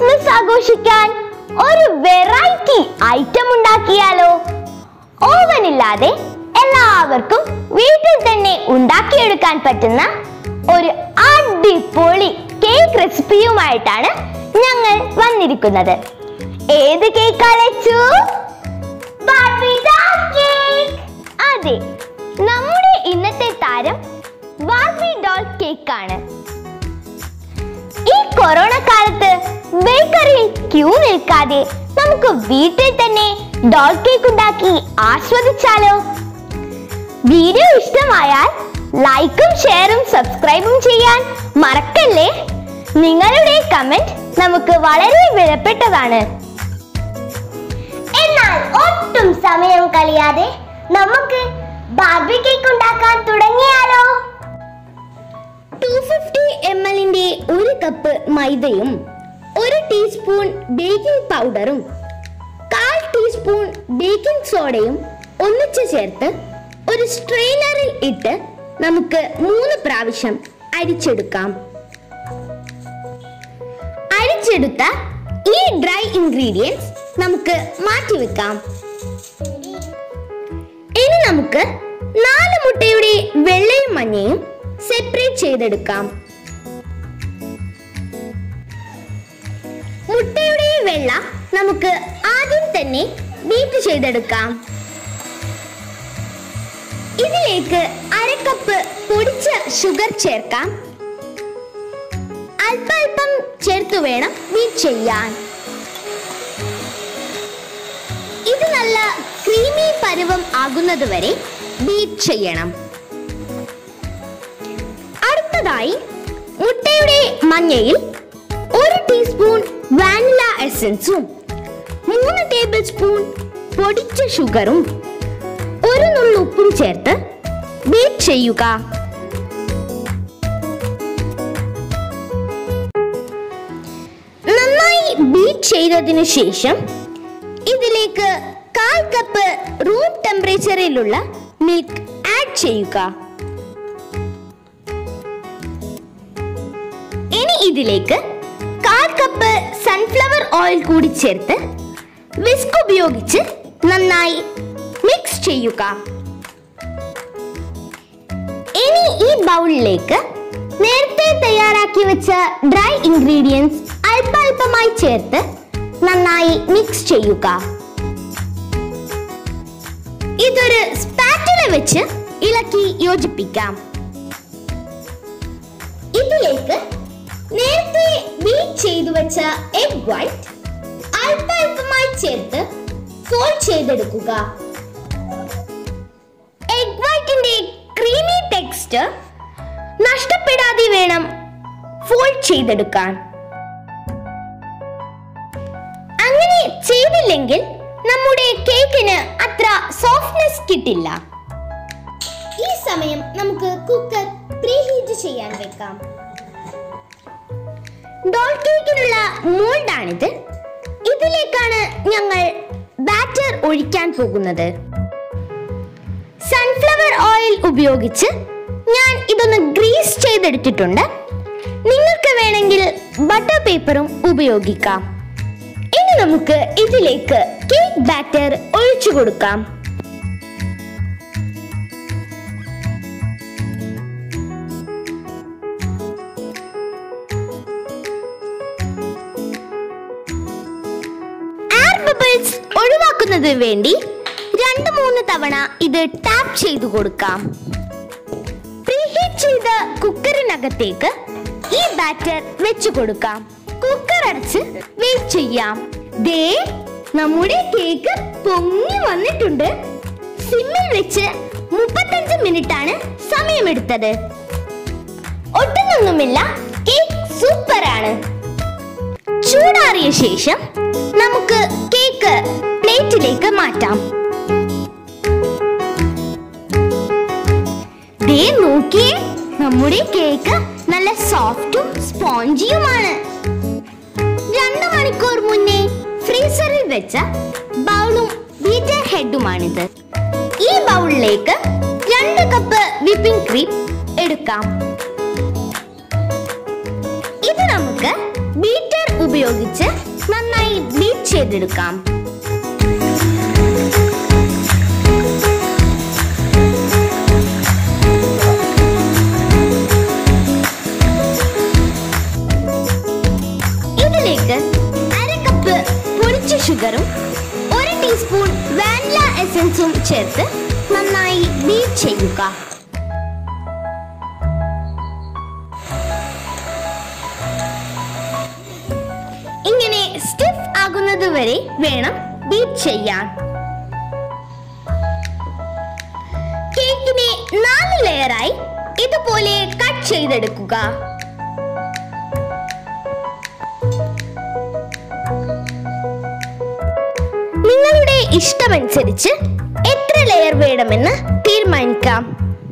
Christmas ആഘോഷിക്കാൻ ഒരു variety item ഉണ്ടാക്കിയാലോ ഓവൻ ഇല്ലാതെ എല്ലാവർക്കും വീട്ടിൽ തന്നെ ഉണ്ടാക്കിയെടുക്കാൻ പറ്റുന്ന ഒരു അടിപൊളി കേക്ക് റെസിപ്പിയുമായിട്ടാണ് ഞങ്ങൾ വന്നിരിക്കുന്നത് ഏത് കേക്കാ ലച്ചു ബാർബി ഡോൾ കേക്ക് അതെ നമ്മുടെ ഇന്നത്തെ താരം ബാർബി ഡോൾ കേക്കാണ് ഈ കൊറോണ കാലത്ത് ബേക്കറിയിൽ ക്യൂ നിൽക്കാതെ നമുക്ക് വീട്ടിൽ തന്നെ ഡോൾ കേക്ക് ഉണ്ടാക്കി ആസ്വദിച്ചാലോ വീഡിയോ ഇഷ്ടമായാൽ ലൈക്കും ഷെയറും സബ്സ്ക്രൈബും ചെയ്യാൻ മറക്കല്ലേ നിങ്ങളുടെ കമന്റ് നമുക്ക് വളരെ വിലപ്പെട്ടതാണ് എന്നാൽ ഒട്ടും സമയം കളിയാതെ നമുക്ക് ബാർബി കേക്ക് ഉണ്ടാക്കാൻ തുടങ്ങിയാലോ ടു ഫിഫ്റ്റി എം എല്ലിന്റെ ഒരു കപ്പ് മൈദയും ഒരു ടീസ്പൂൺ ബേക്കിംഗ് പൗഡറും കാൽ ടീസ്പൂൺ ബേക്കിംഗ് സോഡയും ഒന്നിച്ചു ചേർത്ത് ഒരു സ്ട്രെയിനറിൽ ഇട്ട് നമുക്ക് മൂന്ന് പ്രാവശ്യം അരിച്ചെടുക്കാം അരിച്ചെടുത്ത ഈ ഡ്രൈ ഇൻഗ്രീഡിയൻസ് നമുക്ക് മാറ്റിവെക്കാം ഇനി നമുക്ക് നാല് മുട്ടയുടെ വെള്ളയും മഞ്ഞയും സെപ്പറേറ്റ് ചെയ്തെടുക്കാം മുട്ടയുടെ വെള്ള നമുക്ക് ആദ്യം തന്നെ ബീറ്റ് ചെയ്തെടുക്കാം ഇതിലേക്ക് അരക്കപ്പ് പൊടിച്ച ഷുഗർ ചേർക്കാം അല്പം ചേർത്ത് വേണം ബീറ്റ് ചെയ്യാൻ ഇത് നല്ല ക്രീമി പരുവം ആകുന്നത് വരെ ബീറ്റ് ചെയ്യണം അടുത്തതായി മുട്ടയുടെ മഞ്ഞയിൽ ഒരു ടീസ്പൂൺ വാനില എസൻസും മൂന്ന് ടേബിൾ സ്പൂൺ പൊടിച്ച ഷുഗറും ഒരു നുള്ളു ഉപ്പും ചേർത്ത് ബീറ്റ് ചെയ്യുക നന്നായി ബീറ്റ് ചെയ്തതിനു ശേഷം ഇതിലേക്ക് കാൽ കപ്പ് റൂം ടെമ്പറേച്ചറിലുള്ള മിൽക്ക് ആഡ് ചെയ്യുക ഇനി ഇതിലേക്ക് കാൽ കപ്പ് സൺഫ്ലവർ ഓയിൽ കൂടി ചേർത്ത് വിസ്ക് ഉപയോഗിച്ച് നന്നായി മിക്സ് ചെയ്യുക ഇനി ഈ ബൗളിലേക്ക് നേരത്തെ തയ്യാറാക്കി വെച്ച ഡ്രൈ ഇൻഗ്രീഡിയൻസ് അല്പാൽപമായി ചേർത്ത് നന്നായി മിക്സ് ചെയ്യുക ഇതൊരു സ്പാറ്റുല വെച്ച് ഇളക്കി യോജിപ്പിക്കാം ഇതിലേക്ക് നേരത്തെ ബീറ്റ് ചെയ്തു വെച്ച എഗ് വൈറ്റ് അല്പാൽപമായി ചേർത്ത് ഫോൾഡ് ചെയ്തെടുക്കുക എഗ് വൈറ്റിന്റെ ക്രീമി ടെക്സ്ചർ നഷ്ടപ്പെടാതെ വേണം ഫോൾഡ് ചെയ്തെടുക്കാൻ അങ്ങനെ ചെയ്തില്ലെങ്കിൽ നമ്മുടെ കേക്കിന് അത്ര സോഫ്റ്റ്നെസ് കിട്ടില്ല ഈ സമയം നമുക്ക് കുക്കർ പ്രീഹീറ്റ് ചെയ്യാൻ വെക്കാം ഡോൾ കേക്കിനുള്ള മോൾഡാണിത് ഇതിലേക്കാണ് ഞങ്ങൾ ബാറ്റർ ഒഴിക്കാൻ പോകുന്നത് സൺഫ്ലവർ ഓയിൽ ഉപയോഗിച്ച് ഞാൻ ഇതൊന്ന് ഗ്രീസ് ചെയ്തെടുത്തിട്ടുണ്ട് നിങ്ങൾക്ക് വേണമെങ്കിൽ ബട്ടർ പേപ്പറും ഉപയോഗിക്കാം ഇനി നമുക്ക് ഇതിലേക്ക് കേക്ക് ബാറ്റർ ഒഴിച്ചു കൊടുക്കാം എയർ ബബിൾസ് ഒഴിവാക്കുന്നതിന് വേണ്ടി രണ്ട് മൂന്ന് തവണ ഇത് ടാപ്പ് ചെയ്തു കൊടുക്കാം പ്രീഹീറ്റ് ചെയ്ത കുക്കറിനകത്തേക്ക് ഈ ബാറ്റർ വെച്ചു കൊടുക്കാം കുക്കർ അടച്ച് വെയിറ്റ് ചെയ്യാം ദേ നമ്മുടെ കേക്ക് പൊങ്ങി വന്നിട്ടുണ്ട് സിമ്മിൽ വെച്ച് മുപ്പത്തഞ്ച് മിനിറ്റ് ആണ് സമയമെടുത്തത് ഒട്ടുമൊന്നുമില്ല കേക്ക് സൂപ്പർ ആണ് ചൂടാറിയ ശേഷം നമുക്ക് കേക്ക് പ്ലേറ്റിലേക്ക് മാറ്റാം ദേ നോക്കിയേ നമ്മുടെ കേക്ക് നല്ല സോഫ്റ്റും സ്പോഞ്ചിയുമാണ് രണ്ട് മണിക്കൂർ മുന്നേ ഫ്രീസറിൽ വെച്ച ബൗളും ബീറ്റർ ഹെഡുമാണിത് ഈ ബൗളിലേക്ക് രണ്ട് കപ്പ് വിപ്പിംഗ് ക്രീം എടുക്കാം ഇത് നമുക്ക് ബീറ്റർ ഉപയോഗിച്ച് നന്നായി ബീറ്റ് ചെയ്തെടുക്കാം ഇതിലേക്ക് അര കപ്പ് പൊടിച്ച ഷുഗറും ഒരു ടീസ്പൂൺ വാനില എസൻസും ചേർത്ത് നന്നായി ബീറ്റ് ചെയ്യുക ഇങ്ങനെ സ്റ്റിഫ് ആകുന്നത് വരെ വേണം ബീറ്റ് ചെയ്യാൻ കേക്കിനെ നാല് ലെയറായി ഇതുപോലെ കട്ട് ചെയ്തെടുക്കുക നിങ്ങളുടെ ഇഷ്ടമനുസരിച്ച് എത്ര ലെയർ വേണമെന്ന് തീരുമാനിക്കാം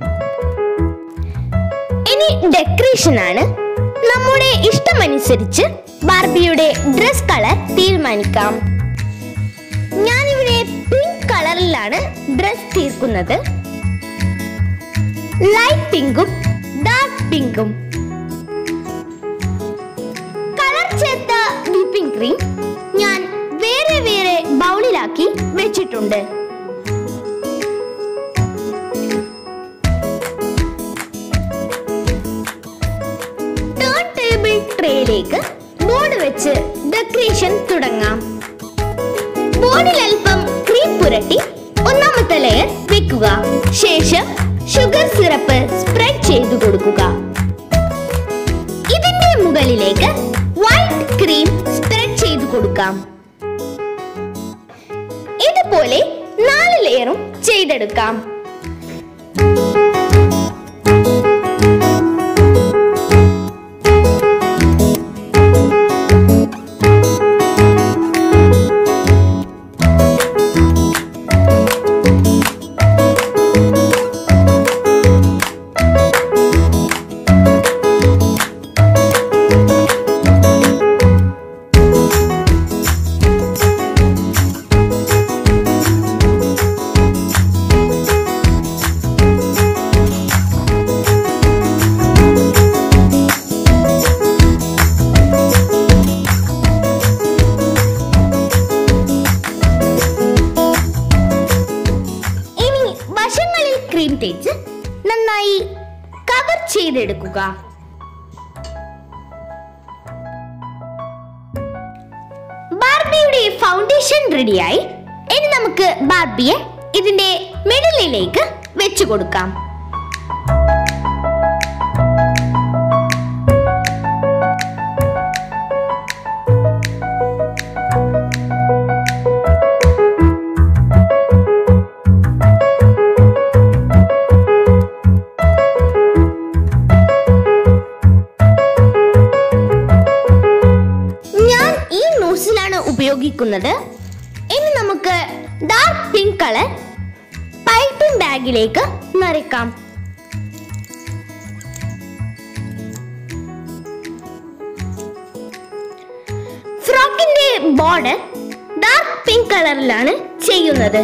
ഇനി ഡെക്കറേഷൻ ആണ് നമ്മുടെ ഇഷ്ടമനുസരിച്ച് ബാർബിയുടെ ഡ്രസ് കളർ തീരുമാനിക്കാം ഞാനിവിടെ പിങ്ക് കളറിലാണ് ഡ്രസ് തീർക്കുന്നത് ലൈറ്റ് പിങ്കും ഡാർക്ക് പിങ്കും കളർ ചേർത്ത വിപ്പിംഗ് ക്രീം ഞാൻ വേറെ വേറെ ബൗളിലാക്കി വെച്ചിട്ടുണ്ട് ടേൺ ടേബിൾ ട്രേയിലേക്ക് ബോർഡ് വെച്ച് ഡെക്കറേഷൻ തുടങ്ങാം ബോർഡിൽ അല്പം ക്രീം പുരട്ടി ഒന്നാമത്തെ ലെയർ വെക്കുക ശേഷം ഷുഗർ സിറപ്പ് സ്പ്രെഡ് ചെയ്തു കൊടുക്കുക ഇതിന്റെ മുകളിലേക്ക് വൈറ്റ് ക്രീം സ്പ്രെഡ് ചെയ്തു കൊടുക്കാം ഇതുപോലെ നാല് ലെയറും ചെയ്തെടുക്കാം ഇനി വശങ്ങളിൽ ക്രീം തേച്ച് നന്നായി കവർ ചെയ്തെടുക്കുക ബാർബിയുടെ ഫൗണ്ടേഷൻ റെഡിയായി ഇനി നമുക്ക് ബാർബിയെ ഇതിന്റെ മിഡിലിലേക്ക് വെച്ചു കൊടുക്കാം ഞാൻ ഈ നോസിലാണ് ഉപയോഗിക്കുന്നത് ഇനി നമുക്ക് ഡാർക്ക് പിങ്ക് കളർ പൈപ്പിംഗ് ബാഗിലേക്ക് നിറയ്ക്കാം ഫ്രോക്കിന്റെ ബോർഡർ ഡാർക്ക് പിങ്ക് കളറിലാണ് ചെയ്യുന്നത്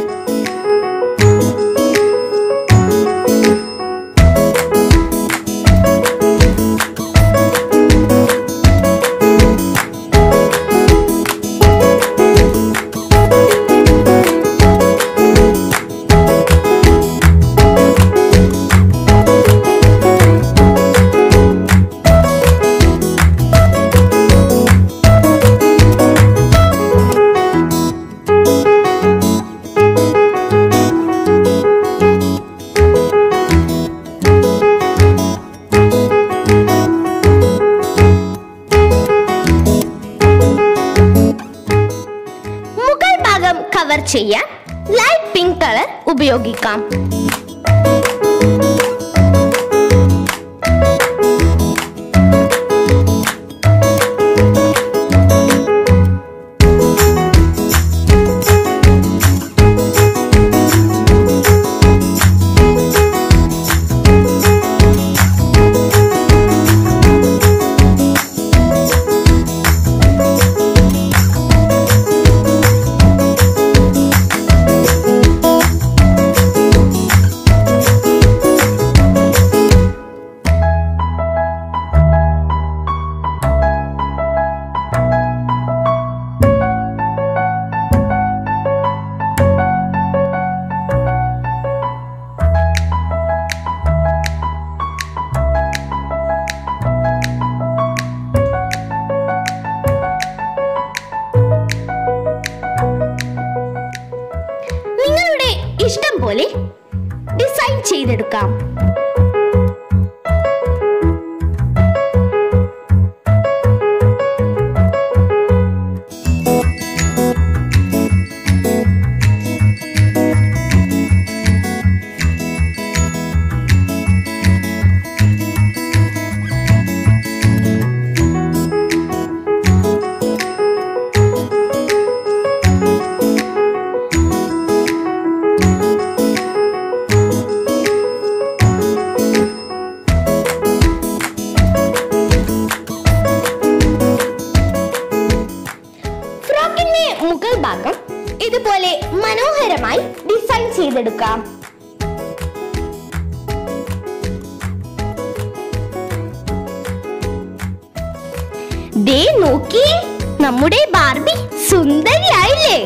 മുകൾ ഭാഗം കവർ ചെയ്യാൻ ലൈറ്റ് പിങ്ക് കളർ ഉപയോഗിക്കാം നമുക്കിഷ്ടം പോലെ ഡിസൈൻ ചെയ്തെടുക്കാം ഫ്രോക്കിന്റെ മുകൾ ഭാഗം ഇതുപോലെ മനോഹരമായി ഡിസൈൻ ചെയ്തെടുക്കാം ദേ നോക്കിയേ നമ്മുടെ ബാർബി സുന്ദരിയായില്ലേ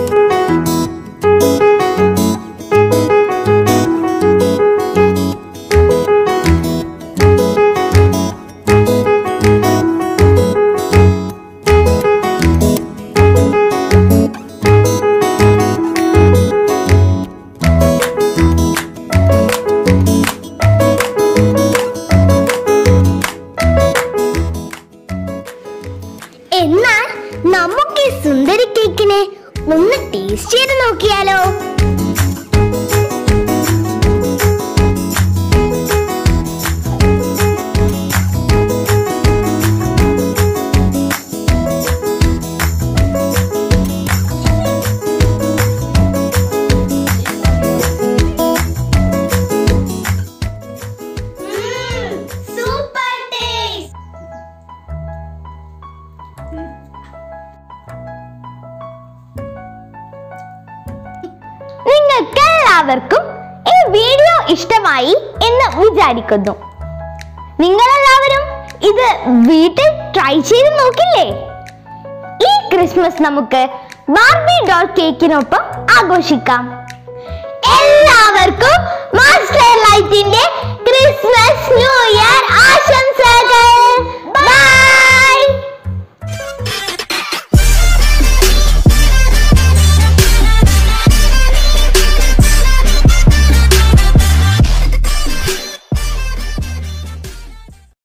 എന്നാൽ നമുക്ക് ഈ സുന്ദരി കേക്കിനെ ഒന്ന് ടേസ്റ്റ് ചെയ്ത് നോക്കിയാലോ സൂപ്പർ ടേസ്റ്റ് നിങ്ങൾക്ക് എല്ലാവർക്കും ഈ വീഡിയോ ഇഷ്ടമായി എന്ന് വിചാരിക്കുന്നു നിങ്ങളെല്ലാവരും ഇത് വീട്ടിൽ ട്രൈ ചെയ്ത് നോക്കില്ലേ ഈ ക്രിസ്മസ് നമുക്ക് ബാർബി ഡോൾ കേക്കിനൊപ്പം ആഘോഷിക്കാം എല്ലാവർക്കും മാസ്റ്റർ ലൈറ്റിന്റെ